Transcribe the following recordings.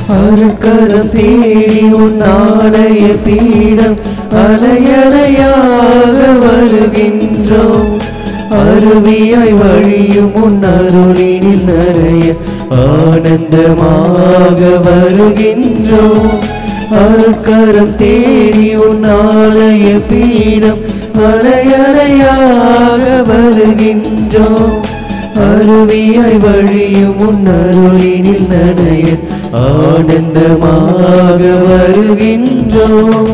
அருக்கரம் தேடி உன் ஆலய பீடம் அலையலையாக வருகின்றோம் அருவியாய் வழியும் உன் அருளினில் நனைய ஆனந்தமாக வருகின்றோம் அருக்கரம் தேடி உன் ஆலய பீடம் அலையலையாக வருகின்றோம் அருவியாய் வழியும் உன் அருளினில் நனைய ஆனந்தமாக வருகின்றோம்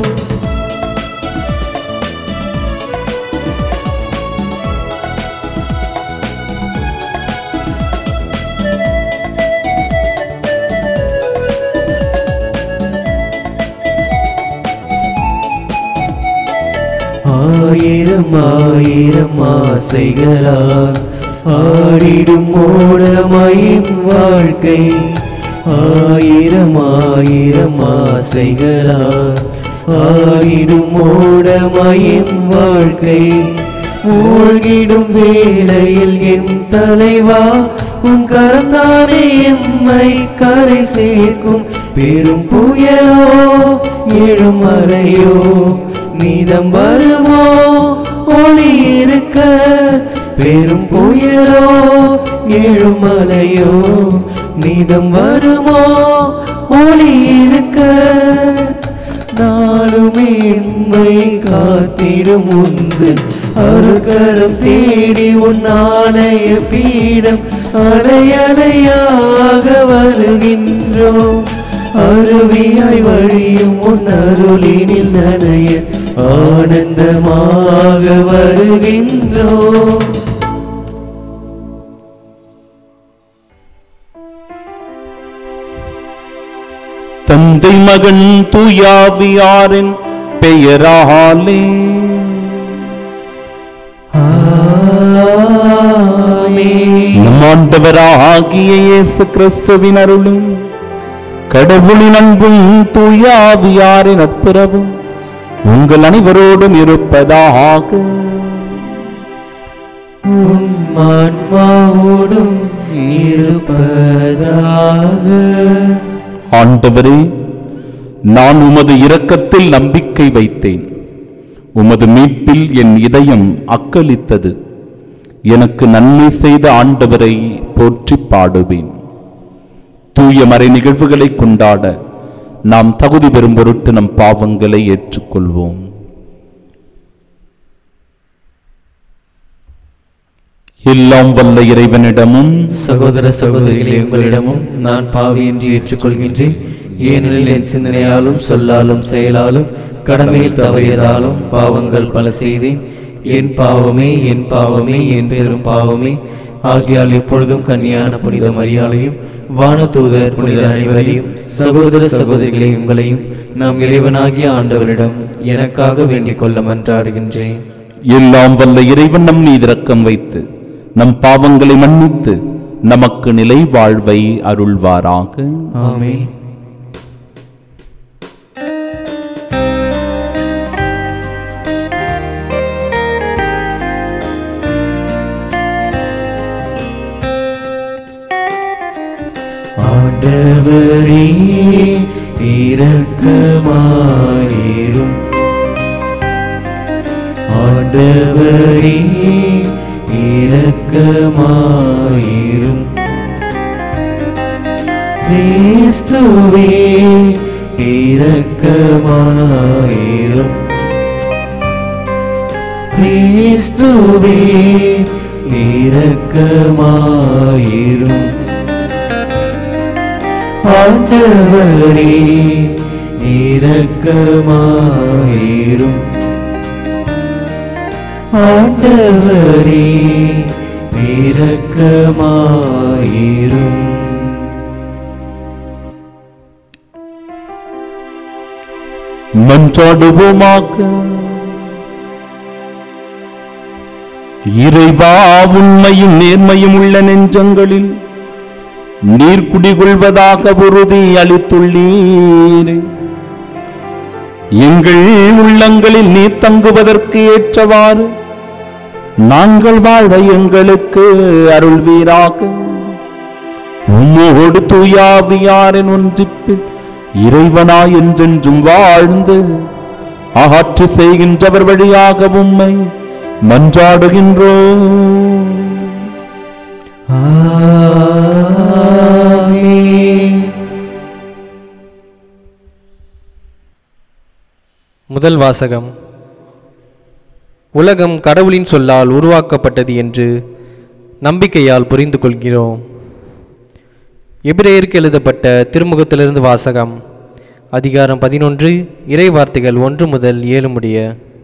ஆயிரம் ஆயிரம் ஆசைகளால் ஆடிடும் ஓடமயின் வாழ்க்கை ஆயிரம் ஆயிரம் ஆசைகளால் ஆடிடும் ஓடமயின் வாழ்க்கை மூழ்கிடும் வேளையில் என் தலைவா உன் கரந்தானே எம்மை கரை சேர்க்கும் பெரும் புயலோ எழுமலையோ நீதம் வருமோ ஒளி இருக்க பெரும் புயலோ எழுமலையோ நீதம் வருமோ ஒளி இருக்க நாளுமே எம்மை காத்திடும் உந்தன் அருகரம் தேடி உன் ஆலய பீடம் அலையலையாக வருகின்றோம் அருவியாய் வழியும் உன் அருளினில் நனைய ஆனந்தமாக வருகின்றோம் தந்தை மகன் தூயாவியாரின் பெயராலே ஆமென். நம் ஆண்டவராகிய இயேசு கிறிஸ்துவின் அருளும் கடவுளின் அன்பும் தூயாவியாரின் நட்புறவும் உங்கள் அனைவரோடும் இருப்பதாக உம் ஆன்மாவோடும் இருப்பதாக ஆண்டவரே நான் உமது இரக்கத்தில் நம்பிக்கை வைத்தேன் உமது மீட்பில் என் இதயம் அக்களித்தது எனக்கு நன்மை செய்த ஆண்டவரை போற்றி பாடுவேன் தூய மறை நிகழ்வுகளை கொண்டாட நாம் தகுதி பெறும் பொருட்டு நம் பாவங்களை ஏற்றுக்கொள்வோம் எல்லாம் வல்ல இறைவனிடமும் சகோதர சகோதரிகளே உங்களிடமும் நான் பாவி என்று ஏற்றுக்கொள்கின்றேன் ஏனெனில் என் சிந்தனையாலும் சொல்லாலும் செயலாலும் கடமையில் தவறியதாலும் பாவங்கள் பல செய்தேன் என் பாவமே என் பாவமே என் பெரும் பாவமே ஆகியால் எப்பொழுதும் கன்னியான புனித மரியாதையும் வானதூதர் புனித அனைவரையும் சகோதர சகோதரிகளே உங்களையும் நாம் இறைவனாகிய ஆண்டவரிடம் எனக்காக வேண்டிக் கொள்ள மன்றாடுகின்றேன் எல்லாம் வல்ல இறைவன் நம் மீது இரக்கம் வைத்து நம் பாவங்களை மன்னித்து நமக்கு நிலை வாழ்வை அருள்வாராக ஆமென் ஆண்டவரே இரக்கமாயிரும் ஆண்டவரே இரக்கமாயிரும் கிறிஸ்துவே இரக்கமாயிரும் கிறிஸ்துவே இரக்கமாயிரும் ஆண்டவரே இரக்கமாயிரும் ஆண்டவரே இரக்கமாயிரும் மன்றாடுவோமாக இறைவா உண்மையும் நேர்மையும் உள்ள நெஞ்சங்களில் நீர் குடிகொள்வதாக உறுதி அளித்துள்ளீர் எங்கள் உள்ளங்களில் நீர் தங்குவதற்கு ஏற்றவாறு நாங்கள் வாழ எங்களுக்கு அருள்வீராக உம்மோடு தூயாவியாரின் ஒன்றிப்பில் இறைவனாய் என்றென்றும் வாழ்ந்து ஆட்சி செய்கின்றவர் வழியாக உம்மை மன்றாடுகின்றோம் முதல் வாசகம் உலகம் கடவுளின் சொல்லால் உருவாக்கப்பட்டது என்று நம்பிக்கையால் புரிந்து கொள்கிறோம் எபிரேயருக்கு எழுதப்பட்ட திருமுகத்திலிருந்து வாசகம் அதிகாரம் பதினொன்று இறை வார்த்தைகள் ஒன்று முதல் ஏழு முடிய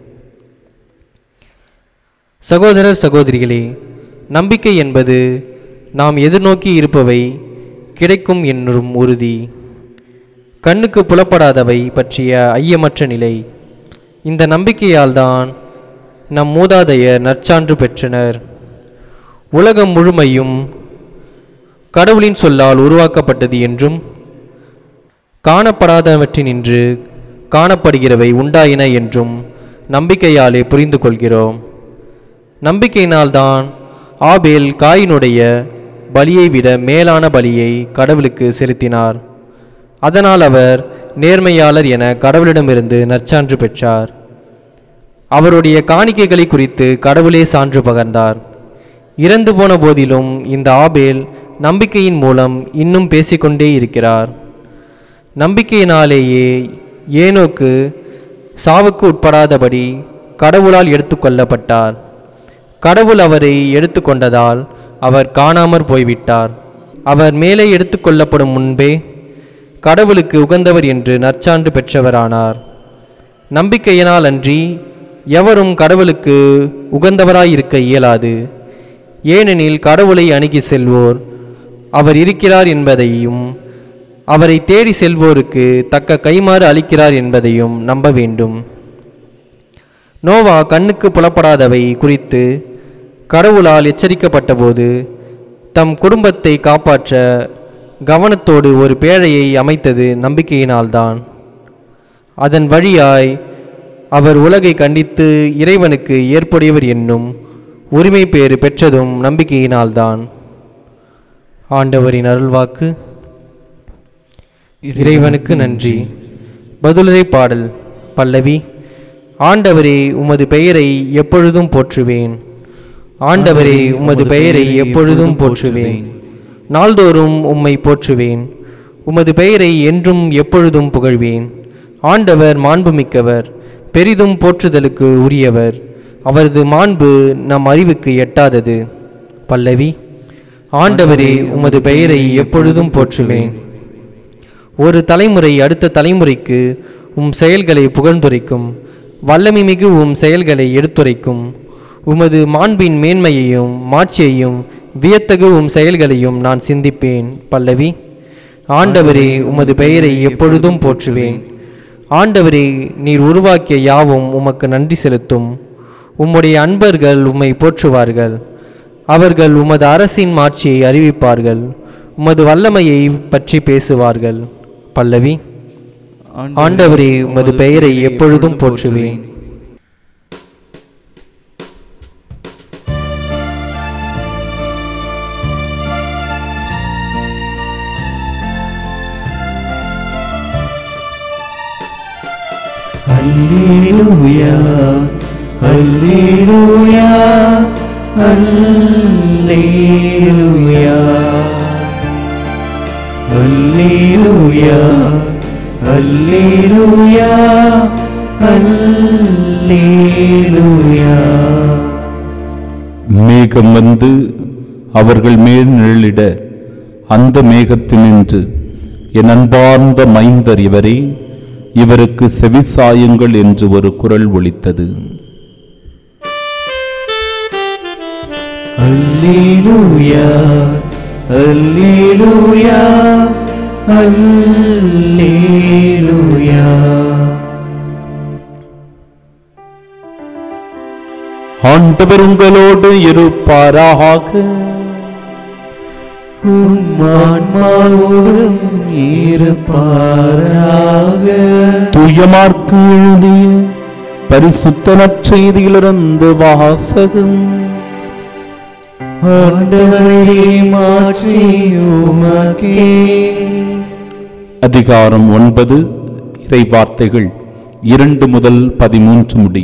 சகோதரர் சகோதரிகளே நம்பிக்கை என்பது நாம் எதிர்நோக்கி இருப்பவை கிடைக்கும் என்னும் உறுதி கண்ணுக்கு புலப்படாதவை பற்றிய ஐயமற்ற நிலை இந்த நம்பிக்கையால் தான் நம் மூதாதையர் நற்சான்று பெற்றனர் உலகம் முழுமையும் கடவுளின் சொல்லால் உருவாக்கப்பட்டது என்றும் காணப்படாதவற்றினின்று காணப்படுகிறவை உண்டாயின என்றும் நம்பிக்கையாலே புரிந்து கொள்கிறோம் நம்பிக்கையினால்தான் ஆபேல் காயினுடைய பலியை விட மேலான பலியை கடவுளுக்கு செலுத்தினார் அதனால் அவர் நேர்மையாளர் என கடவுளிடமிருந்து நற்சான்று பெற்றார் அவருடைய காணிக்கைகளை குறித்து கடவுளே சான்று பகர்ந்தார் இறந்து போன போதிலும் இந்த ஆபேல் நம்பிக்கையின் மூலம் இன்னும் பேசிக்கொண்டே இருக்கிறார் நம்பிக்கையினாலேயே ஏனோக்கு சாவுக்கு உட்படாதபடி கடவுளால் எடுத்துக்கொள்ளப்பட்டார் கடவுள் அவரை எடுத்துக்கொண்டதால் அவர் காணாமற் போய்விட்டார் அவர் மேலே எடுத்துக்கொள்ளப்படும் முன்பே கடவுளுக்கு உகந்தவர் என்று நற்சான்று பெற்றவரானார் நம்பிக்கையினால் அன்றி எவரும் கடவுளுக்கு உகந்தவராயிருக்க இயலாது ஏனெனில் கடவுளை அணுகி செல்வோர் அவர் இருக்கிறார் என்பதையும் அவரை தேடி செல்வோருக்கு தக்க கைமாறு அளிக்கிறார் என்பதையும் நம்ப வேண்டும் நோவா கண்ணுக்கு புலப்படாதவை குறித்து கடவுளால் எச்சரிக்கப்பட்டபோது தம் குடும்பத்தை காப்பாற்ற கவனத்தோடு ஒரு பேழையை அமைத்தது நம்பிக்கையினால்தான் அதன் வழியாய் அவர் உலகை கண்டித்து இறைவனுக்கு ஏற்புடையவர் என்னும் உரிமை பேறு பெற்றதும் நம்பிக்கையினால்தான் ஆண்டவரின் அருள்வாக்கு இறைவனுக்கு நன்றி பதிலுரை பாடல் பல்லவி ஆண்டவரே உமது பெயரை எப்பொழுதும் போற்றுவேன் ஆண்டவரே உமது பெயரை எப்பொழுதும் போற்றுவேன் நாள்தோறும் உம்மை போற்றுவேன் உமது பெயரை என்றும் எப்பொழுதும் புகழ்வேன் ஆண்டவர் மாண்புமிக்கவர் பெரிதும் போற்றுதலுக்கு உரியவர் அவரது மாண்பு நம் அறிவுக்கு எட்டாதது பல்லவி ஆண்டவரே உமது பெயரை எப்பொழுதும் போற்றுவேன் ஒரு தலைமுறை அடுத்த தலைமுறைக்கு உம் செயல்களை புகழ்ந்துரைக்கும் வல்லமை மிகு உம் செயல்களை எடுத்துரைக்கும் உமது மாண்பின் மேன்மையையும் மாட்சியையும் வியத்தகு உம் செயல்களையும் நான் சிந்திப்பேன் பல்லவி ஆண்டவரே உமது பெயரை எப்பொழுதும் போற்றுவேன் ஆண்டவரே நீர் உருவாக்கிய யாவும் உமக்கு நன்றி செலுத்தும் உம்முடைய அன்பர்கள் உம்மை போற்றுவார்கள் அவர்கள் உமது அரசின் மாட்சியை அறிவிப்பார்கள் உமது வல்லமையை பற்றி பேசுவார்கள் பல்லவி ஆண்டவரே உமது பெயரை எப்பொழுதும் போற்றுவேன் அல்லேலூயா அல்லேலூயா அல்லேலூயா அல்லேலூயா அல்லேலூயா அல்லேலூயா மேகம் வந்து அவர்கள் மேல் நிழலிட அந்த மேகத்தினின்று என் அன்பார்ந்த மைந்தர் இவரே இவருக்கு செவிசாயுங்கள் என்று ஒரு குரல் ஒலித்தது அல்லேலூயா அல்லேலூயா அல்லேலூயா ஆண்டவர் உங்களோடு இருப்பாராக உம் ஆன்மாவோடும் இருப்பாராக தூயமார்க்கு எழுதிய பரிசுத்த நற்செய்தியிலிருந்து வாசகம் ஆண்டவரே மாற்றி உமக்கே அதிகாரம் ஒன்பது இறை வார்த்தைகள் இரண்டு முதல் பதிமூன்று முடிய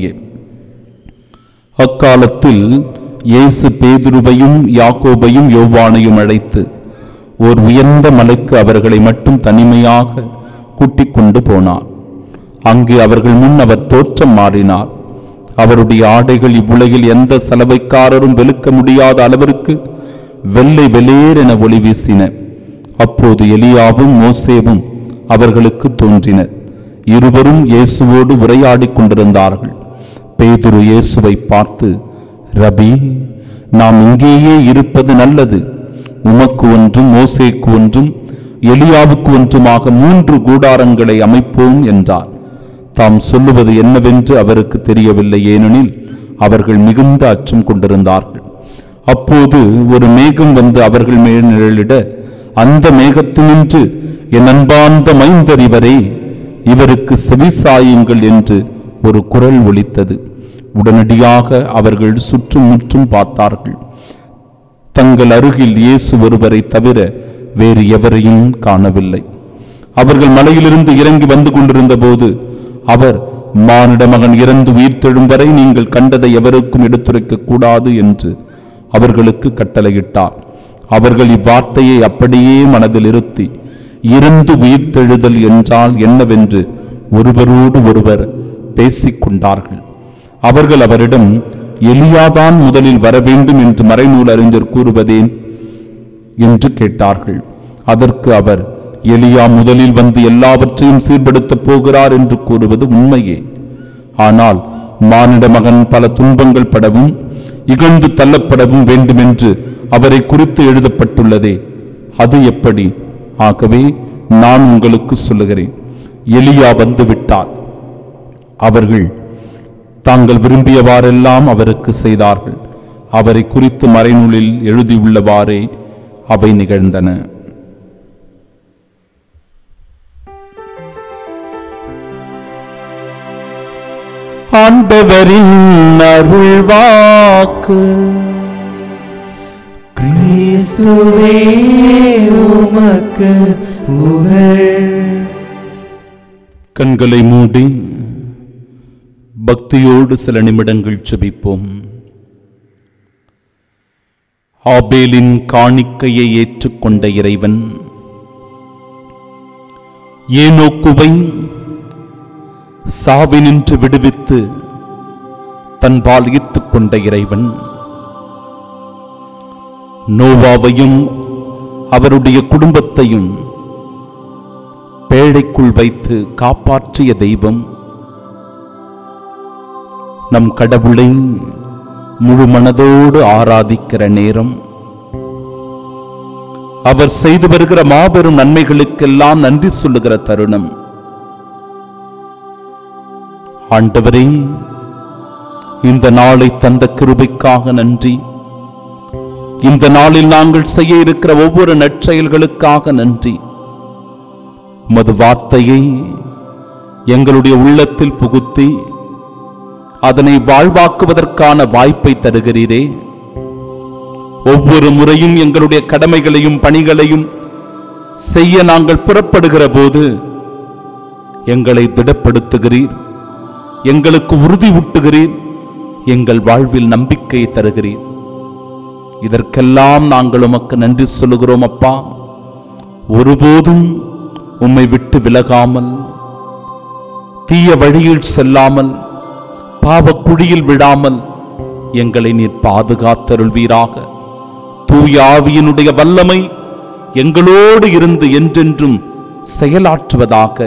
அக்காலத்தில் இயேசு பேதுருவையும் யாக்கோபையும் யோவானையும் அழைத்து ஓர் உயர்ந்த மலைக்கு அவர்களை மட்டும் தனிமையாக கூட்டிக் கொண்டு போனார் அங்கு அவர்கள் முன் அவர் தோற்றம் மாறினார் அவருடைய ஆடைகள் இவ்வுலகில் எந்த சலவைக்காரரும் வெளுக்க முடியாத அளவிற்கு வெள்ளை வெளியேறென ஒளி வீசின அப்போது எலியாவும் மோசேவும் அவர்களுக்கு தோன்றினர் இருவரும் இயேசுவோடு உரையாடிக் கொண்டிருந்தார்கள் பேதுரு இயேசுவை பார்த்து ரபி நாம் இங்கேயே இருப்பது நல்லது உமக்கு ஒன்றும் மோசேக்கு ஒன்றும் எலியாவுக்கு ஒன்றுமாக மூன்று கூடாரங்களை அமைப்போம் என்றார் தாம் சொல்லுவது என்னவென்று அவருக்கு தெரியவில்லை ஏனெனில் அவர்கள் மிகுந்த அச்சம் கொண்டிருந்தார்கள் அப்போது ஒரு மேகம் வந்து அவர்கள் மேல் நிழலிட அந்த மேகத்தினின்று என் அன்பார்ந்த மைந்தர் இவரே இவருக்கு செவிசாயுங்கள் என்று ஒரு குரல் ஒலித்தது உடனடியாக அவர்கள் சுற்றும் முற்றும் பார்த்தார்கள் தங்கள் அருகில் இயேசு ஒருவரை தவிர வேறு எவரையும் காணவில்லை அவர்கள் மலையிலிருந்து இறங்கி வந்து கொண்டிருந்த போது அவர் மானிட மகன் இறந்து உயிர்த்தெழும் வரை நீங்கள் கண்டதை எவருக்கும் எடுத்துரைக்க கூடாது என்று அவர்களுக்கு கட்டளையிட்டார் அவர்கள் இவ்வார்த்தையை அப்படியே மனதில் இருத்தி இறந்து உயிர்த்தெழுதல் என்றால் என்னவென்று ஒருவரோடு ஒருவர் பேசிக் கொண்டார்கள் அவர்கள் அவரிடம் எலியாதான் முதலில் வர வேண்டும் என்று மறைநூல் அறிஞர் கூறுவதேன் என்று கேட்டார்கள் அதற்கு அவர் எலியா முதலில் வந்து எல்லாவற்றையும் சீர்படுத்தப் போகிறார் என்று கூறுவது உண்மையே ஆனால் மானிட மகன் பல துன்பங்கள் படவும் இகழ்ந்து தள்ளப்படவும் வேண்டுமென்று அவரை குறித்து எழுதப்பட்டுள்ளதே அது எப்படி ஆகவே நான் உங்களுக்கு சொல்லுகிறேன் எலியா வந்து விட்டார் அவர்கள் தாங்கள் விரும்பியவாறெல்லாம் அவருக்கு செய்தார்கள் அவரை குறித்து மறைநூலில் எழுதியுள்ளவாறே அவை நிகழ்ந்தன ஆண்டவரின் அருள்வாக்கு கிறிஸ்துவே உமக்கு புகழ் கண்களை மூடி பக்தியோடு சில நிமிடங்கள் செபிப்போம் ஆபேலின் காணிக்கையை ஏற்றுக்கொண்ட இறைவன் ஏனோக்குவை சாவினின்று விடுவித்து தன்பால் ஈர்த்துக் கொண்ட இறைவன் நோவாவையும் அவருடைய குடும்பத்தையும் பேழைக்குள் வைத்து காப்பாற்றிய தெய்வம் நம் கடவுளை முழு மனதோடு ஆராதிக்கிற நேரம் அவர் செய்து வருகிற மாபெரும் நன்மைகளுக்கெல்லாம் நன்றி சொல்லுகிற தருணம் ஆண்டவரே இந்த நாளை தந்த கிருபைக்காக நன்றி இந்த நாளில் நாங்கள் செய்ய இருக்கிற ஒவ்வொரு நற்செயல்களுக்காக நன்றி உமது வார்த்தையை எங்களுடைய உள்ளத்தில் புகுத்தி அதனை வாழ்வாக்குவதற்கான வாய்ப்பை தருகிறீரே ஒவ்வொரு முறையும் எங்களுடைய கடமைகளையும் பணிகளையும் செய்ய நாங்கள் புறப்படுகிற போது எங்களை திடப்படுத்துகிறீர் எங்களுக்கு உறுதி ஊட்டுகிறீர் எங்கள் வாழ்வில் நம்பிக்கையை தருகிறீர் இதற்கெல்லாம் நாங்கள் உமக்கு நன்றி சொல்லுகிறோம் அப்பா ஒருபோதும் உம்மை விட்டு விலகாமல் தீய வழியில் செல்லாமல் பாவக் குழியில் விடாமல் எங்களை நீர் பாதுகாத்தருள்வீராக தூய ஆவியினுடைய வல்லமை எங்களோடு இருந்து என்றென்றும் செயலாற்றுவதாக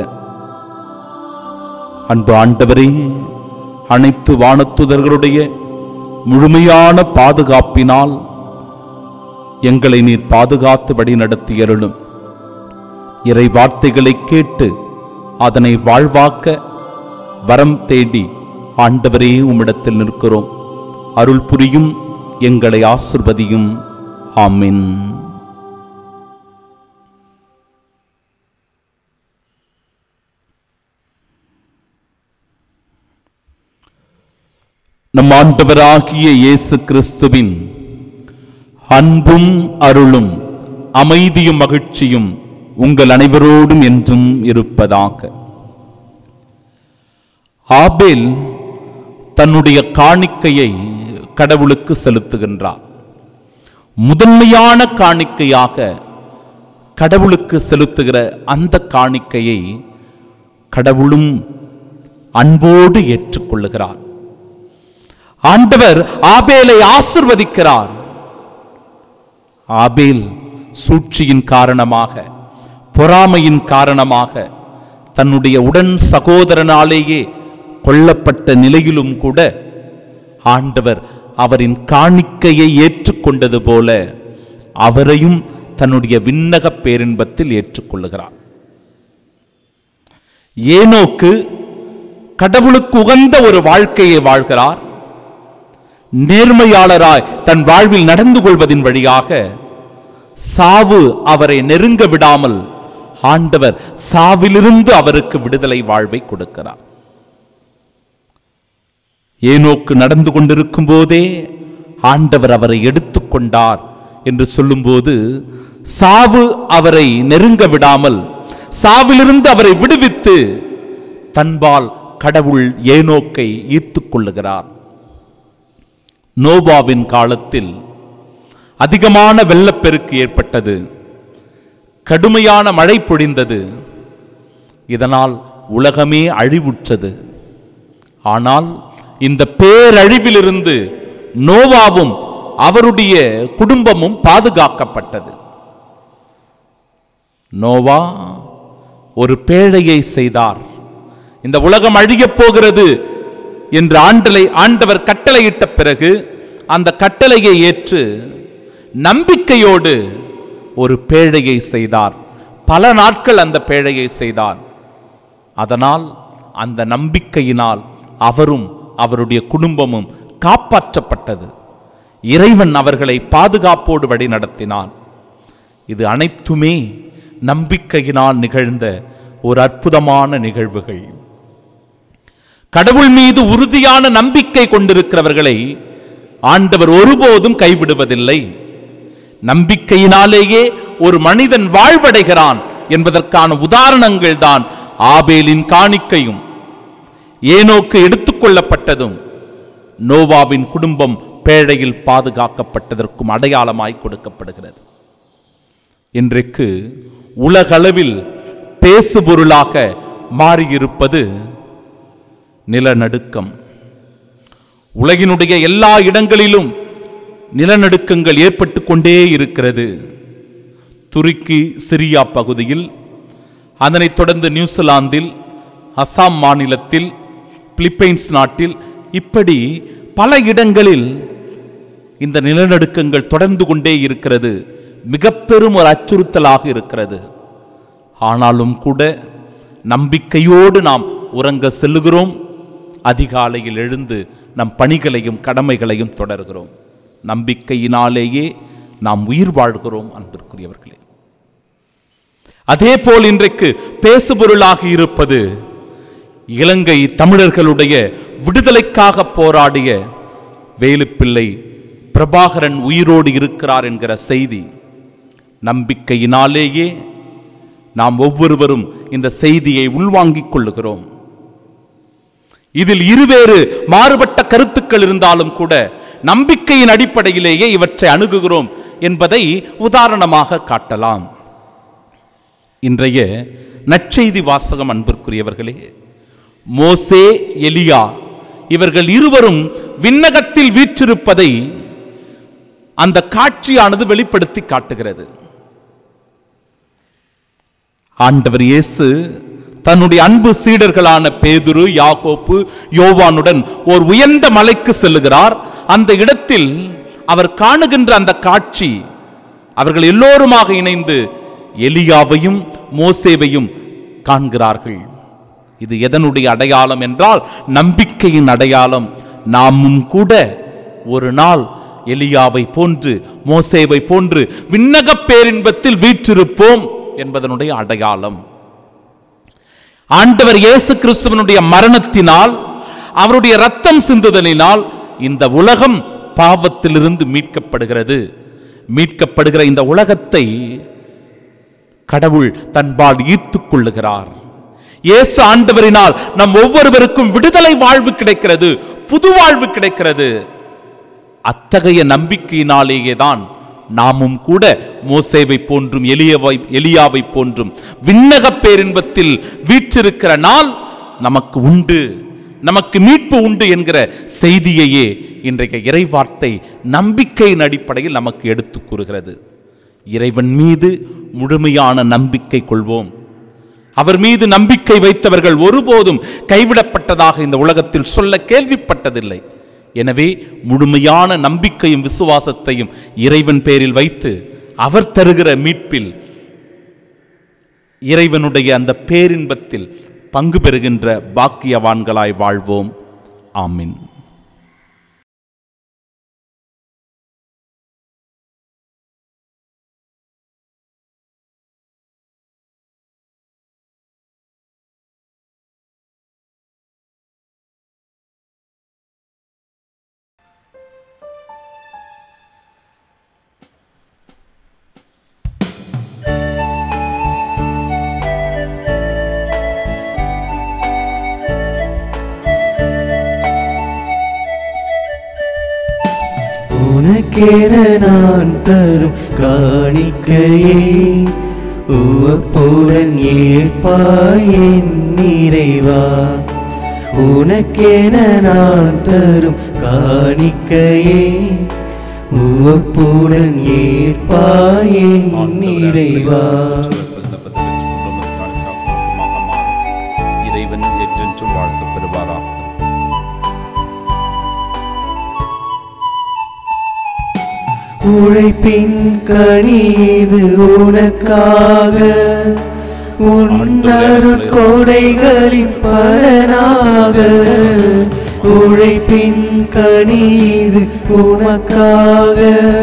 அன்பு ஆண்டவரே அனைத்து வானத்துதர்களுடைய முழுமையான பாதுகாப்பினால் எங்களை நீர் பாதுகாத்து வழி நடத்தியருளும் இறை வார்த்தைகளை கேட்டு அதனை வாழ்வாக்க வரம் தேடி ஆண்டவரே உம்மிடத்தில் நிற்கிறோம் அருள் புரியும் எங்களை ஆசிர்வதியும் ஆமென் நம் ஆண்டவராகிய இயேசு கிறிஸ்துவின் அன்பும் அருளும் அமைதியும் மகிழ்ச்சியும் உங்கள் அனைவரோடும் என்றும் இருப்பதாக ஆபேல் தன்னுடைய காணிக்கையை கடவுளுக்கு செலுத்துகின்றார் முதன்மையான காணிக்கையாக கடவுளுக்கு செலுத்துகிற அந்த காணிக்கையை கடவுளும் அன்போடு ஏற்றுக்கொள்ளுகிறார் ஆண்டவர் ஆபேலை ஆசிர்வதிக்கிறார் ஆபேல் சூழ்ச்சியின் காரணமாக பொறாமையின் காரணமாக தன்னுடைய உடன் சகோதரனாலேயே கொல்லப்பட்ட நிலையிலும் கூட ஆண்டவர் அவரின் காணிக்கையை ஏற்றுக்கொண்டது போல அவரையும் தன்னுடைய விண்ணக பேரின்பத்தில் ஏற்றுக்கொள்ளுகிறார் ஏனோக்கு கடவுளுக்கு உகந்த ஒரு வாழ்க்கையை வாழ்கிறார் நேர்மையாளராய் தன் வாழ்வில் நடந்து கொள்வதின் வழியாக சாவு அவரை நெருங்க விடாமல் ஆண்டவர் சாவிலிருந்து அவருக்கு விடுதலை வாழ்வை கொடுக்கிறார் ஏனோக்கு நடந்து கொண்டிருக்கும் போதே ஆண்டவர் அவரை எடுத்துக்கொண்டார் என்று சொல்லும்போது சாவு அவரை நெருங்க விடாமல் சாவிலிருந்து அவரை விடுவித்து தன்பால் கடவுள் ஏனோக்கை ஈர்த்துக் கொள்ளுகிறார் நோபாவின் காலத்தில் அதிகமான வெள்ளப்பெருக்கு ஏற்பட்டது கடுமையான மழை பொழிந்தது இதனால் உலகமே அழிவுற்றது ஆனால் இந்த பேரழிவிலிருந்து நோவாவும் அவருடைய குடும்பமும் பாதுகாக்கப்பட்டது நோவா ஒரு பேழையை செய்தார் இந்த உலகம் அழியப் போகிறது என்று ஆண்டலை ஆண்டவர் கட்டளையிட்ட பிறகு அந்த கட்டளையை ஏற்று நம்பிக்கையோடு ஒரு பேழையை செய்தார் பல நாட்கள் அந்த பேழையை செய்தார் அதனால் அந்த நம்பிக்கையினால் அவரும் அவருடைய குடும்பமும் காப்பாற்றப்பட்டது இறைவன் அவர்களை பாதுகாப்போடு வழி நடத்தினான் இது அனைத்துமே நம்பிக்கையினால் நிகழ்ந்த ஒரு அற்புதமான நிகழ்வுகள் கடவுள் மீது உறுதியான நம்பிக்கை கொண்டிருக்கிறவர்களை ஆண்டவர் ஒருபோதும் கைவிடுவதில்லை நம்பிக்கையினாலேயே ஒரு மனிதன் வாழ்வடைகிறான் என்பதற்கான உதாரணங்கள் தான் ஆபேலின் காணிக்கையும் ஏனோக்கு எடுத்துக்கொள்ளப்பட்டதும் நோவாவின் குடும்பம் பேழையில் பாதுகாக்கப்பட்டதற்கும் அடையாளமாய் கொடுக்கப்படுகிறது இன்றைக்கு உலகளவில் பேசுபொருளாக மாறியிருப்பது நிலநடுக்கம் உலகினுடைய எல்லா இடங்களிலும் நிலநடுக்கங்கள் ஏற்பட்டு கொண்டே இருக்கிறது துருக்கி சிரியா பகுதியில் அதனைத் தொடர்ந்து நியூசிலாந்தில் அசாம் மாநிலத்தில் பிலிப்பைன்ஸ் நாட்டில் இப்படி பல இடங்களில் இந்த நிலநடுக்கங்கள் தொடர்ந்து கொண்டே இருக்கிறது மிக பெரும் ஒரு அச்சுறுத்தலாக இருக்கிறது ஆனாலும் கூட நம்பிக்கையோடு நாம் உறங்க செல்லுகிறோம் அதிகாலையில் எழுந்து நம் பணிகளையும் கடமைகளையும் தொடர்கிறோம் நம்பிக்கையினாலேயே நாம் உயிர் வாழ்கிறோம் அன்பிற்குரியவர்களே அதே போல் இன்றைக்கு பேசுபொருளாக இருப்பது இலங்கை தமிழர்களுடைய விடுதலைக்காக போராடிய வேலுப்பிள்ளை பிரபாகரன் உயிரோடு இருக்கிறார் என்கிற செய்தி நம்பிக்கையினாலேயே நாம் ஒவ்வொருவரும் இந்த செய்தியை உள்வாங்கிக் கொள்ளுகிறோம் இதில் இருவேறு மாறுபட்ட கருத்துக்கள் இருந்தாலும் கூட நம்பிக்கையின் அடிப்படையிலேயே இவற்றை அணுகுகிறோம் என்பதை உதாரணமாக காட்டலாம் இன்றைய நற்செய்தி வாசகம் அன்பிற்குரியவர்களே மோசே எலியா இவர்கள் இருவரும் விண்ணகத்தில் வீற்றிருப்பதை அந்த காட்சியானது வெளிப்படுத்தி காட்டுகிறது ஆண்டவர் இயேசு தன்னுடைய அன்பு சீடர்களான பேதுரு யாக்கோப்பு யோவானுடன் ஒரு உயர்ந்த மலைக்கு செல்லுகிறார் அந்த இடத்தில் அவர் காணுகின்ற அந்த காட்சி அவர்கள் எல்லோருமாக இணைந்து எலியாவையும் மோசேவையும் காண்கிறார்கள் இது எதனுடைய அடையாளம் என்றால் நம்பிக்கையின் அடையாளம் நாமும் கூட ஒரு நாள் எலியாவை போன்று மோசேவை போன்று விண்ணகப் பேரின்பத்தில் வீற்றிருப்போம் என்பதனுடைய அடையாளம் ஆண்டவர் இயேசு கிறிஸ்துவனுடைய மரணத்தினால் அவருடைய ரத்தம் சிந்துதலினால் இந்த உலகம் பாவத்திலிருந்து மீட்கப்படுகிறது மீட்கப்படுகிற இந்த உலகத்தை கடவுள் தன்பால் ஈர்த்துக் கொள்ளுகிறார் இயேசு ஆண்டவரினால் நம் ஒவ்வொருவருக்கும் விடுதலை வாழ்வு கிடைக்கிறது புது வாழ்வு கிடைக்கிறது அத்தகைய நம்பிக்கையினாலேயே தான் நாமும் கூட மோசேவை போன்றும் எலியவை எலியாவை போன்றும் விண்ணக பேரின்பத்தில் வீற்றிருக்கிற நாள் நமக்கு உண்டு நமக்கு மீட்பு உண்டு என்கிற செய்தியையே இன்றைய இறைவார்த்தை நம்பிக்கையின் அடிப்படையில் நமக்கு எடுத்துக் கூறுகிறது இறைவன் மீது முழுமையான நம்பிக்கை கொள்வோம் அவர் மீது நம்பிக்கை வைத்தவர்கள் ஒருபோதும் கைவிடப்பட்டதாக இந்த உலகத்தில் சொல்ல கேள்விப்பட்டதில்லை எனவே முழுமையான நம்பிக்கையும் விசுவாசத்தையும் இறைவன் பேரில் வைத்து அவர் தருகிற மீட்பில் இறைவனுடைய அந்த பேரின்பத்தில் பங்கு பெறுகின்ற பாக்கியவான்களாய் வாழ்வோம் ஆமின் உனக்கென நான் தரும் காணிக்கையை உவப்புடன் ஏற்பாய் என் நிறைவா உனக்கென நான் தரும் காணிக்கையை உவப்புடன் ஏற்பாய் என் நிறைவா இறைவன் என்றென்றும் வாழ்த்து பெறுவாராக உழைப்பின் கணிது உனக்காக உன்னரு கொடைகளின் பலனாக உழைப்பின் கணிது உனக்காக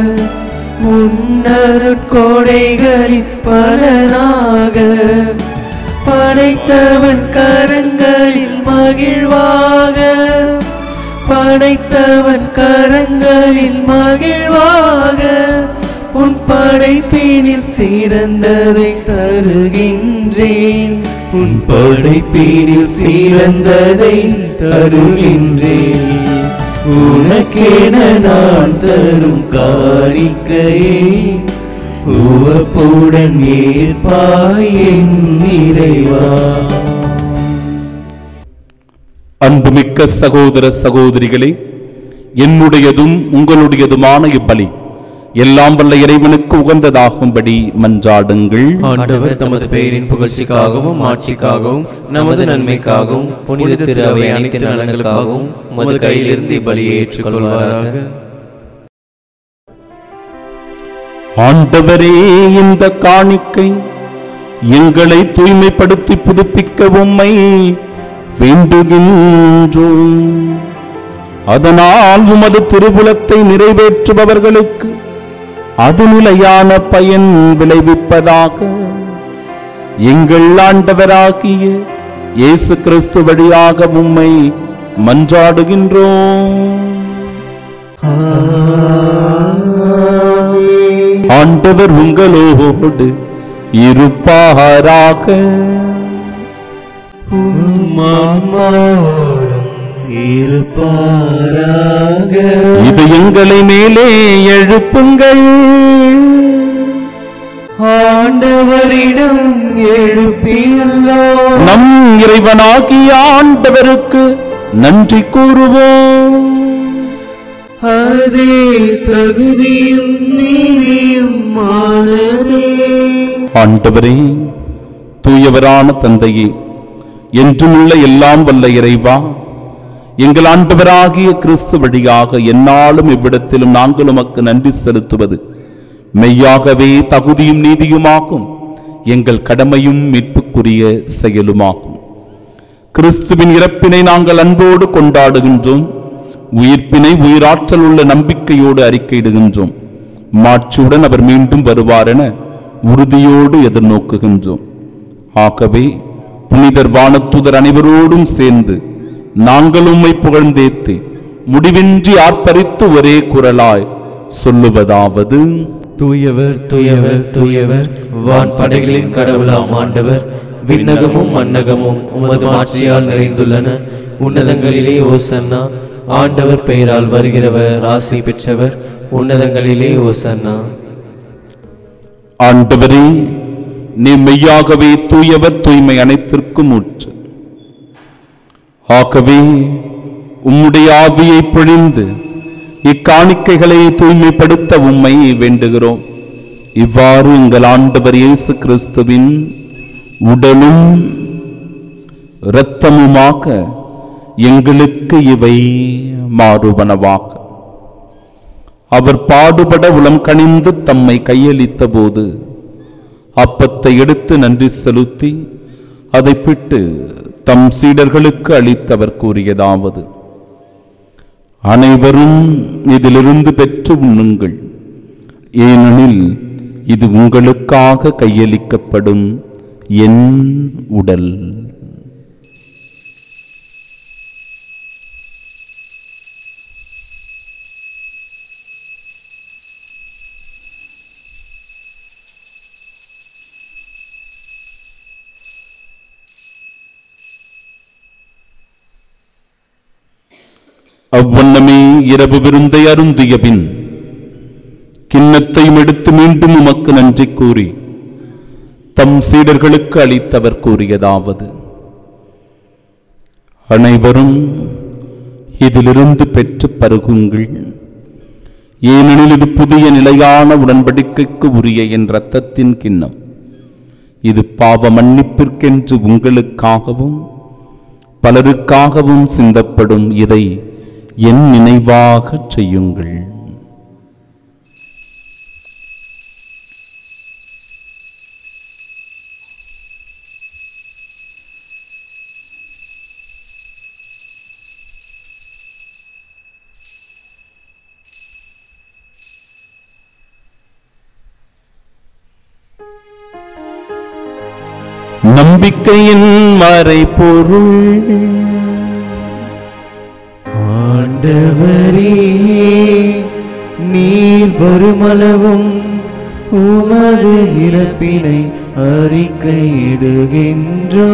உன்னரு கொடைகளின் பலனாக படைத்தவன் கரங்களில் மகிழ்வாக படைத்தவன் கரங்களில் மகிழ்வாக உன் படைப்பினில் சிறந்ததை தருகின்றேன் உன் படைப்பினில் சிறந்ததை தருகின்றேன் உனக்கென நான் தரும் காணிக்கையை உவப்புடன் ஏற்பாய் என் நிறைவா அன்புமிக்க சகோதர சகோதரிகளே என்னுடையதும் உங்களுடையதுமான இப்பலி எல்லாம் வல்ல இறைவனுக்கு உகந்ததாகும்படி மன்றாடுங்கள் ஆண்டவர் தமது பெயரின் புகழ்ச்சிக்காகவும் ஆட்சிக்காகவும் நமது நன்மைக்காகவும் புனித திரு அவை அனைத்து நலன்களுக்காகவும் உமது கையிலிருந்து இப்பலியை ஏற்றுக்கொள்வாராக ஆண்டவரே இந்த காணிக்கை எங்களை தூய்மைப்படுத்தி புதுப்பிக்க உம்மை வேண்டுகின்றோம் அதனால் உமது திருபுலத்தை நிறைவேற்றுபவர்களுக்கு அது நிலையான பயன் விளைவிப்பதாக எங்கள் ஆண்டவராகிய இயேசு கிறிஸ்து வழியாக உம்மை மன்றாடுகின்றோம் ஆண்டவர் உங்களோடு இருப்பாராக உம்மாவோடும் இருப்பாராக இது எங்களை மேலே எழுப்புங்கள் ஆண்டவரிடம் எழுப்பியுள்ளோ நம் இறைவனாகிய ஆண்டவருக்கு நன்றி கூறுவோம் அதே தகுதியும் நீதியும் ஆனதே ஆண்டவரே தூயவரான தந்தையே என்றுமுள்ள எல்லாம் வல்ல இறைவா எங்கள் ஆண்டவராகிய கிறிஸ்து வழியாக எந்நாளும் இவ்விடத்திலும் நாங்கள் உமக்கு நன்றி செலுத்துவது மெய்யாகவே தகுதியும் நீதியுமாகும் எங்கள் கடமையும் மீட்புக்குரிய செயலுமாகும் கிறிஸ்துவின் இறப்பினை நாங்கள் அன்போடு கொண்டாடுகின்றோம் உயிர்ப்பினை உயிராற்றல் உள்ள நம்பிக்கையோடு அறிக்கையிடுகின்றோம் மாட்சியுடன் அவர் மீண்டும் வருவார் என உறுதியோடு எதிர்நோக்குகின்றோம் ஆகவே புனிதர் வானத்துதர் அனைவரோடும் சேர்ந்து நாங்கள் உம்மை புகழ்ந்தேத்து முடிவின்றி ஆர்ப்பரித்து ஒரே குரலாய் சொல்லுவதாவது தூயவர் தூயவர் தூயவர் வான் படைகளின் கடவுளாம் ஆண்டவர் விண்ணகமும் மன்னகமும் உமது மாட்சியால் நிறைந்துள்ளன உன்னதங்களிலே ஓசன்னா ஆண்டவர் பெயரால் வருகிறவர் ஆசி பெற்றவர் உன்னதங்களிலே ஓசன்னா ஆண்டவரே நீ மெய்யாகவே தூயவர் தூய்மை அனைத்திற்கும் ஊற்று ஆகவே உம்முடைய ஆவியை பொழிந்து இக்காணிக்கைகளை தூய்மைப்படுத்த உம்மை வேண்டுகிறோம் இவ்வாறு எங்கள் ஆண்டவர் இயேசு கிறிஸ்துவின் உடலும் இரத்தமுமாக எங்களுக்கு இவை மாறுவனவாக அவர் பாடுபட உளம் கனிந்து தம்மை கையளித்த போது அப்பத்தை எடுத்து நன்றி செலுத்தி அதை பிட்டு தம் சீடர்களுக்கு அளித்தவர் கூறியதாவது அனைவரும் இதிலிருந்து பெற்று உண்ணுங்கள் ஏனெனில் இது உங்களுக்காக கையளிக்கப்படும் என் உடல் அவ்வண்ணமே இரவு விருந்தை அருந்திய பின் கிண்ணத்தையும் எடுத்து மீண்டும் உமக்கு நன்றி கூறி தம் சீடர்களுக்கு அளித்தவர் கூறியதாவது அனைவரும் இதிலிருந்து பெற்று பருகுங்கள் ஏனெனில் இது புதிய நிலையான உடன்படிக்கைக்கு உரிய என் இரத்தத்தின் கிண்ணம் இது பாவ மன்னிப்பிற்கென்று உங்களுக்காகவும் பலருக்காகவும் சிந்தப்படும் இதை என் நினைவாகச் செய்யுங்கள் நம்பிக்கையின் மறைபொருள் ஆண்டவரே நீர் வருமளவும் உமது இறப்பினை அறிக்கையிடுகின்றோ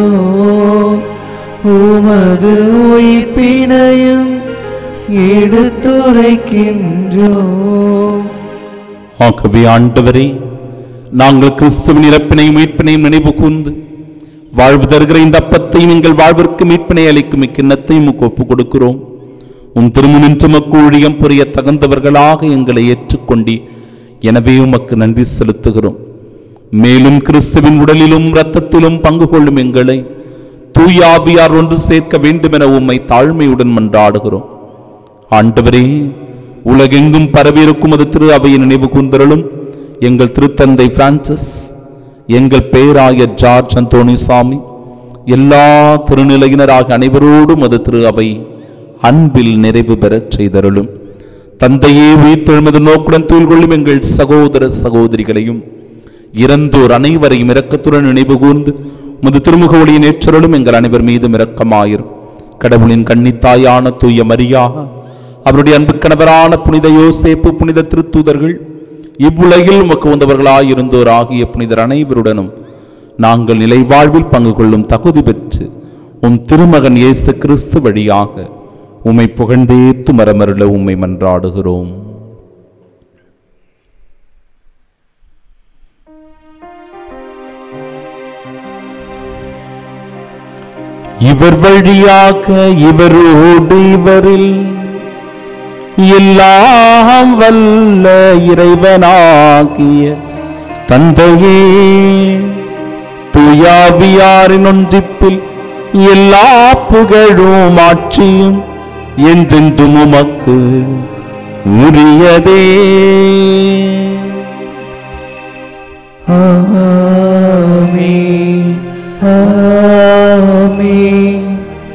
உமது உயிர்ப்பினையும் எடுத்துரைக்கின்றோ ஆகவே ஆண்டவரே நாங்கள் கிறிஸ்துவின் இறப்பினை மீட்பினையும் நினைவு கூர்ந்து வாழ்வு தருகிற இந்த அப்பத்தையும் எங்கள் வாழ்விற்கு மீட்பினை அளிக்கும் இக்கிண்ணத்தையும் உமக்கு ஒப்புக் கொடுக்கிறோம் உம் திருமுனின் சுமக்கு ஊழியம் புரிய தகுந்தவர்களாக எங்களை ஏற்றுக்கொண்டி எனவே உமக்கு நன்றி செலுத்துகிறோம் மேலும் கிறிஸ்துவின் உடலிலும் இரத்தத்திலும் பங்கு கொள்ளும் எங்களை தூயாவியார் ஒன்று சேர்க்க வேண்டும் என உம்மை தாழ்மையுடன் மன்றாடுகிறோம் ஆண்டவரே உலகெங்கும் பரவியிருக்கும் அது திரு அவையின் நினைவு கூந்தரலும் எங்கள் திருத்தந்தை பிரான்சிஸ் எங்கள் பேராயர் ஜார்ஜ் அந்தோணிசாமி எல்லா திருநிலையினராக அனைவரோடும் அது திரு அவை அன்பில் நிறைவு பெறச் செய்தருளும் தந்தையே உயிர்த்தெழுமது நோக்குடன் தூள் கொள்ளும் எங்கள் சகோதர சகோதரிகளையும் இறந்தோர் அனைவரையும் இரக்கத்துடன் நினைவு கூர்ந்து முது திருமுக ஒளியின் ஏற்றருளும் எங்கள் அனைவர் மீதும் இரக்கமாயிரும் கடவுளின் கன்னித்தாயான தூய மரியா அவருடைய அன்பு கணவரான புனித யோசேப்பு புனித திருத்தூதர்கள் இவ்வுலகில் உமக்கு வந்தவர்களாய் இருந்தோர் ஆகிய புனிதர் அனைவருடனும் நாங்கள் நிலை வாழ்வில் பங்கு கொள்ளும் தகுதி பெற்று உம் திருமகன் இயேசு கிறிஸ்து வழியாக உம்மை புகழ்ந்தேத்து மரமருள உம்மை மன்றாடுகிறோம் இவர் வழியாக இவரோடு இவரில் எல்லாம் வல்ல இறைவனாகிய தந்தையே துயாவியாரின் ஒன்றிப்பில் எல்லா புகழும் ஆட்சியும் என்றென்றும் உமக்கு உரியதே ஆமென் ஆமென்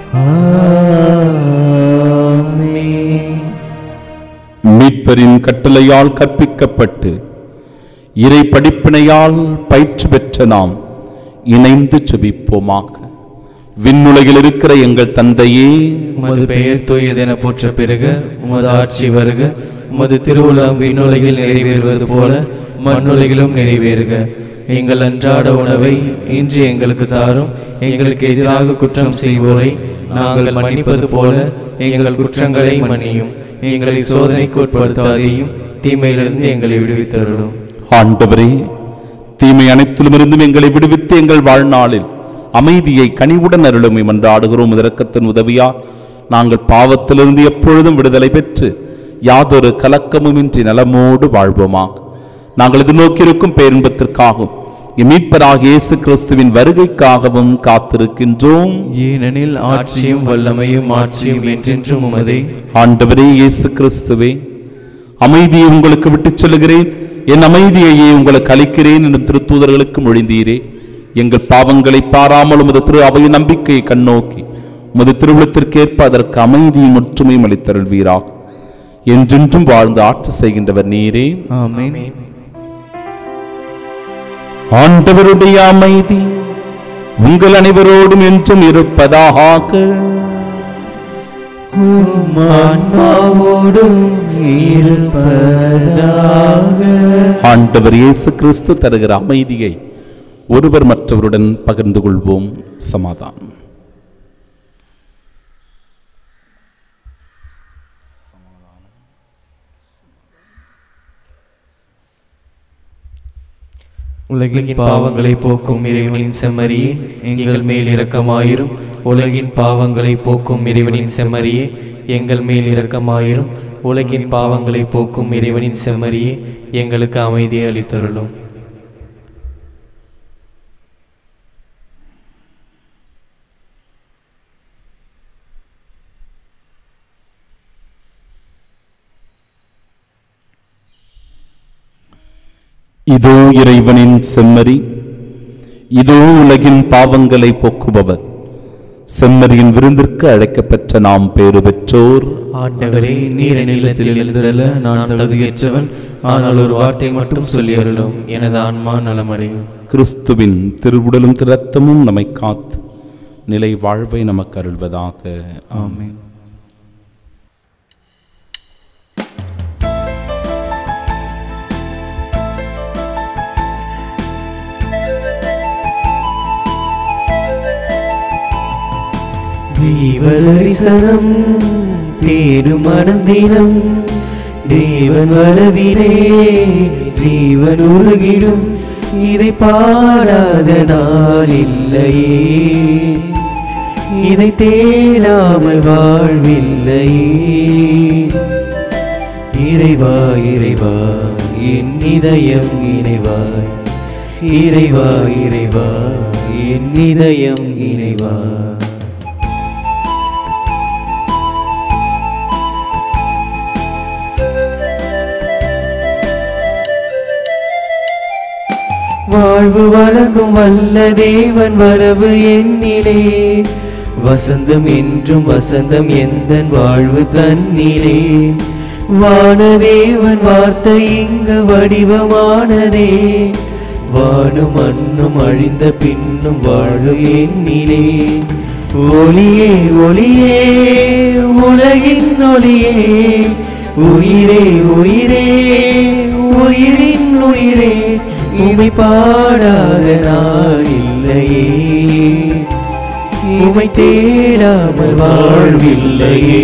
ஆமென் மீட்பரின் கட்டளையால் கற்பிக்கப்பட்டு இறை படிப்பினையால் பயிற்சி பெற்ற நாம் இணைந்து செபிப்போமாக விண்ணுலகில் இருக்கிற எங்கள் தந்தையே உமது பெயர் தூயதென போற்ற பெருக உமது ஆட்சி வருக உமது திருவுளம் விண்ணுலகில் நிறைவேறுவது போல மண்ணுலகிலும் நிறைவேறுக எங்கள் அன்றாட உணவை இன்று எங்களுக்கு தாரும் எங்களுக்கு எதிராக குற்றம் செய்வோரை நாங்கள் மன்னிப்பது போல எங்கள் குற்றங்களை மன்னியும் எங்களை சோதனைக்கு உட்படுத்தாதையும் தீமையிலிருந்து எங்களை விடுவித்தருளும் ஆண்டவரே தீமை அனைத்திலுமிருந்தும் எங்களை விடுவித்து எங்கள் வாழ்நாளில் அமைதியை கனிவுடன் அருளுமை மன்றாடுகிறோம் இரக்கத்தின் உதவியா நாங்கள் பாவத்திலிருந்து எப்பொழுதும் விடுதலை பெற்று யாதொரு கலக்கமுமின்றி நலமோடு வாழ்வோமாக நாங்கள் எதிர்நோக்கியிருக்கும் பேரின்பத்திற்காகவும் எம் மீட்பராகிய இயேசு கிறிஸ்துவின் வருகைக்காகவும் காத்திருக்கின்றோம் ஏனெனில் ஆட்சியும் வல்லமையும் ஆட்சியும் என்றென்றும் உமதே ஆண்டவரே இயேசு கிறிஸ்துவே அமைதியை உங்களுக்கு விட்டுச் சொல்லுகிறேன் என் அமைதியையே உங்களுக்கு அளிக்கிறேன் என்னும் திருத்தூதர்களுக்கு மொழிந்தீரே எங்கள் பாவங்களை பாராமல் உமது திரு அவையின் நம்பிக்கையை கண்ணோக்கி உமது திருவிழத்திற்கேற்ப அதற்கு அமைதியும் ஒற்றுமையும் அளித்தருள்வீராக என்றென்றும் வாழ்ந்து ஆட்சி செய்கின்றவர் நீரே ஆமென் ஆண்டவருடைய அமைதி உங்கள் அனைவரோடும் என்றும் இருப்பதாக ஆன்மாவோடும் இருப்பதாக ஆண்டவர் இயேசு கிறிஸ்து தருகிற அமைதியை ஒருவர் மற்றவருடன் பகிர்ந்து கொள்வோம் சமாதானம் உலகின் பாவங்களை போக்கும் இறைவனின் செம்மறியே எங்கள் மேல் இரக்கமாயிரும் உலகின் பாவங்களை போக்கும் இறைவனின் செம்மறியே எங்கள் மேல் இரக்கமாயிரும் உலகின் பாவங்களை போக்கும் இறைவனின் செம்மறியே எங்களுக்கு அமைதியை அளித்தருளும் இதோ இறைவனின் செம்மறி இதோ உலகின் பாவங்களை போக்குபவர் செம்மறியின் விருந்திற்கு அழைக்கப்பெற்ற நாம் பேறு பெற்றோர் ஆண்டவரே நீர் நிலத்தில் எழுந்தருள நான் தகுதியற்றவன் ஆனால் ஒரு வார்த்தை மட்டும் சொல்லி அருளும் எனது ஆன்மா நலமடையும் கிறிஸ்துவின் திருவுடலும் திரத்தமும் நம்மை காத்து நிலை வாழ்வை நமக்கு அருள்வதாக ஆமென் தீவதரிசனம் தேடும் மனந்தினம் தேவன் வரவிலே ஜீவன் உருகிடும் இதை பாடாத நாள் இல்லையே இதை தேடாமல் வாழ்வில்லையே இறைவா இறைவா என் இதயம் இணைவாய் இறைவா இறைவா என் இதயம் இணைவாய் வாழ்வு வழங்கும் வல்ல தேவன் வரவு எண்ணிலே வசந்தம் என்றும் வசந்தம் எந்தன் வாழ்வு தன்னிலே வானதேவன் வார்த்தை இங்கு வடிவமானதே வானும் மண்ணும் அழிந்த பின்னும் வாழ்வு எண்ணிலே ஒளியே ஒளியே உலகின் ஒளியே உயிரே உயிரே உயிரின் உயிரே உமை பாடாத நான் இல்லையே உமை தேடாமல் வாழ்வில்லையே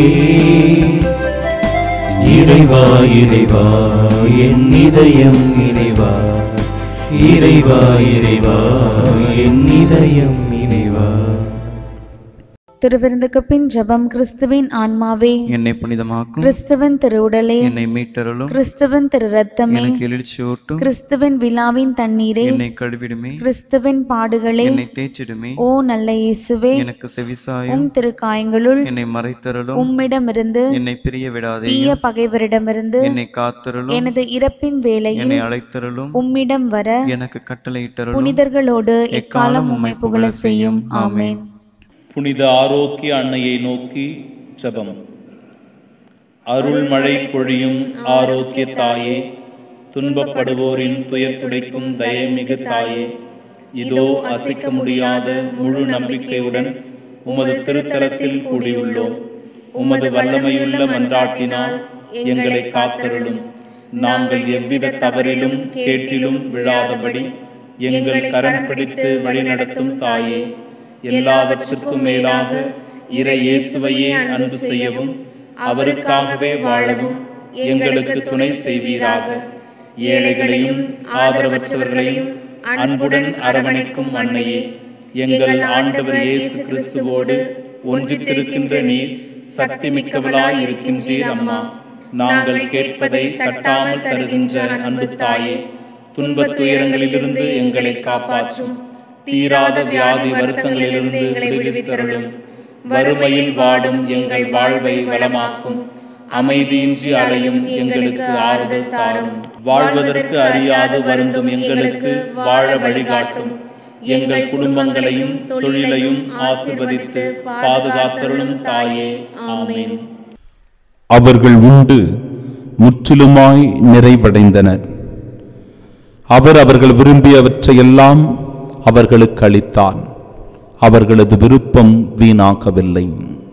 இறைவா இறைவா என் இதயம் இணைவா இறைவா இறைவா என் இதயம் இணைவா திருவிருந்துக்கு பின் ஜெபம் கிறிஸ்துவின் ஆன்மாவே என்னை புனிதமாக்கும் கிறிஸ்துவின் திருவுடலே என்னை மீட்டருளும் கிறிஸ்துவின் திரு ரத்தமே எனக்கு எழுச்சியூட்டும் கிறிஸ்துவின் விழாவின் தண்ணீரே என்னை கழுவிடுமே கிறிஸ்துவின் பாடுகளே என்னை தேய்ச்சிடுமே ஓ நல்ல இயேசுவே எனக்கு செவிசாயும் உம் திருக்காயங்களுள் என்னை மறைத்தருளும் உம்மிடமிருந்து என்னை பிரிய விடாதே தீய பகைவரிடமிருந்து என்னை காத்தருளும் எனது இறப்பின் வேளையில் என்னை அழைத்தருளும் உம்மிடம் வர எனக்கு கட்டளையிட்டருளும் புனிதர்களோடு எக்காலம் உம்மை புகழ செய்யும் ஆமென் புனித ஆரோக்கிய அன்னையை நோக்கி ஜெபம் அருள்மழை பொழியும் ஆரோக்கிய தாயே துன்பப்படுவோரின் துயர் துடைக்கும் தயமிகு தாயே இதோ அசைக்க முடியாத முழு நம்பிக்கையுடன் உமது திருத்தலத்தில் கூடியுள்ளோம் உமது வல்லமையுள்ள மன்றாட்டினால் எங்களை காத்தருளும் நாங்கள் எவ்வித தவறிலும் கேட்டிலும் விழாதபடி எங்கள் கரம் பிடித்து வழிநடத்தும் தாயே எல்லாவற்றுக்கும் மேலாக இறை இயேசுவையே அன்பு செய்யவும் அவருக்காகவே வாழவும் எங்களுக்கு துணை செய்வீராக ஏழைகளையும் ஆதரவற்றவர்களையும் அன்புடன் அரவணைக்கும் அன்னையே எங்கள் ஆண்டவர் இயேசு கிறிஸ்துவோடு ஒன்றித்திருக்கின்ற நீர் சக்தி மிக்கவளாய் இருக்கின்றீர் அம்மா நாங்கள் கேட்பதை தட்டாமல் தருகின்ற அன்பு தாயே துன்பத் துயரங்களிலிருந்து எங்களை காப்பாற்றும் தீராத வியாதி வருத்தங்களிலிருந்து எங்களை விடுவித்தருளும் வறுமையில் வாடும் எங்கள் வாழ்வை வளமாக்கும் அமைதியின்றி அலையும் எங்களுக்கு ஆறுதல் தாரும் வாழ்வதற்கு அறியாது வருந்தும் எங்களுக்கு வாழ வழிகாட்டும் எங்கள் குடும்பங்களையும் தொழிலையும் ஆசிர்வதித்து பாதுகாத்தருளும் தாயே ஆமென் அவர்கள் உண்டு முற்றிலுமாய் நிறைவடைந்தனர் அவர் அவர்கள் விரும்பியவற்றையெல்லாம் அவர்களுக்கு அளித்தார் அவர்களது விருப்பம் வீணாக்கவில்லை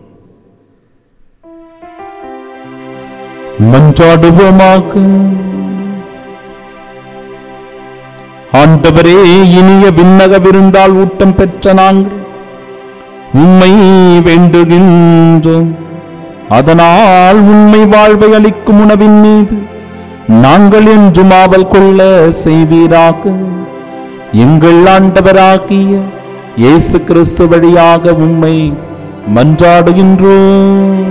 மன்றாடுவோமாக ஆண்டவரே இனிய விண்ணக விருந்தால் ஊட்டம் பெற்ற நாங்கள் உம்மை வேண்டுகின்றோம் அதனால் உண்மை வாழ்வை அளிக்கும் உணவின் மீது நாங்கள் என்றும் ஆவல் கொள்ள செய்வீராக எங்கள் ஆண்டவராகிய இயேசு கிறிஸ்து வழியாக உம்மை மன்றாடுகின்றோம்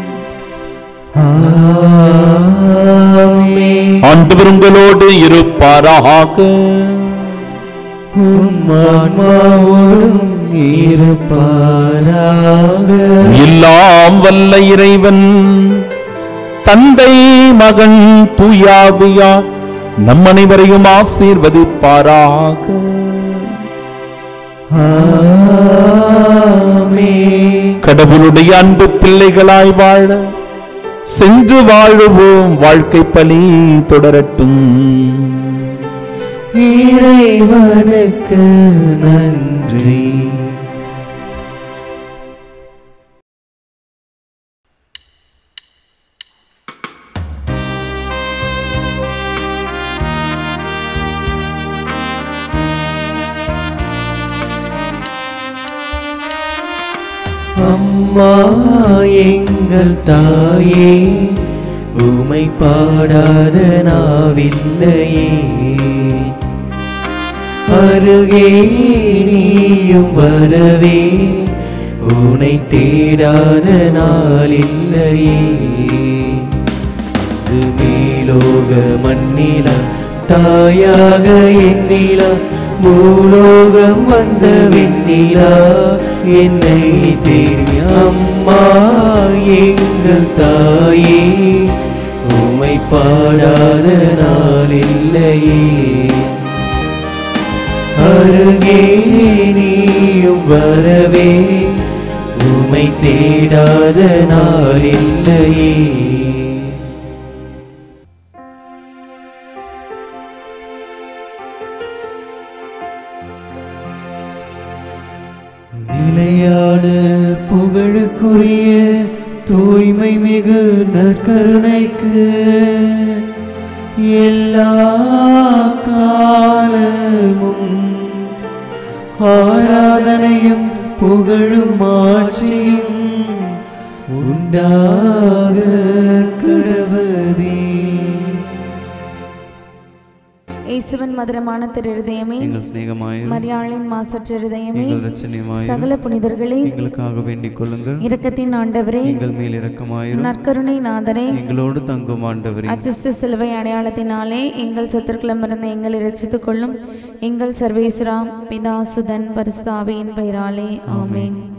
ஆண்டவர் உங்களோடு இருப்பாராக ஆன்மாவோடும் இருப்பாராக எல்லாம் வல்ல இறைவன் தந்தை மகன் தூயாவியா நம் அனைவரையும் ஆசீர்வதிப்பாராக ஆமென். கடவுளுடைய அன்பு பிள்ளைகளாய் வாழ சென்று வாழுவோம் வாழ்க்கை பலி தொடரட்டும் இறைவனுக்கு நன்றி அம்மா எங்கள் தாயே உமை பாடாத நாவில்லையே அருகே நீயும் வரவே உனை தேடாத நாளில்லையே இது மேலோக மண்ணிலா தாயாக எண்ணிலா பூலோகம் வந்த வெண்ணிலா என்னை தேடி அம்மா எங்கள் தாயே உமை பாடாத நாளில்லையே அருகே நீயும் வரவே உமை தேடாத நாளில்லையே நிலையான புகழுக்குரிய தூய்மை மிகு நற்கருணைக்கு எல்லா காலமும் ஆராதனையும் புகழும் ஆட்சியும் உண்டாக கடவதே இயேசுவின் மதுரமான திருதயமே எங்கள் சிநேகமாயும் மரியாளின் மாசற்ற இருதயமே எங்கள் ரச்சனையுமாயும் சகல புனிதர்களே எங்களுக்காக வேண்டிக் கொள்ளுங்கள் இரக்கத்தின் ஆண்டவரே எங்கள் மேல் இரக்கமாயிரும் நற்கருணை நாதரே எங்களோடு தங்கும் ஆண்டவரே அச்சிஷ்ட சிலுவை அடையாளத்தினாலே எங்கள் சத்துருக்களமிருந்து எங்களை ரட்சித்துக் கொள்ளும் எங்கள் சர்வேஸ்வரா பிதா சுதன் பரிசுத்தாவியின் பெயராலே ஆமென்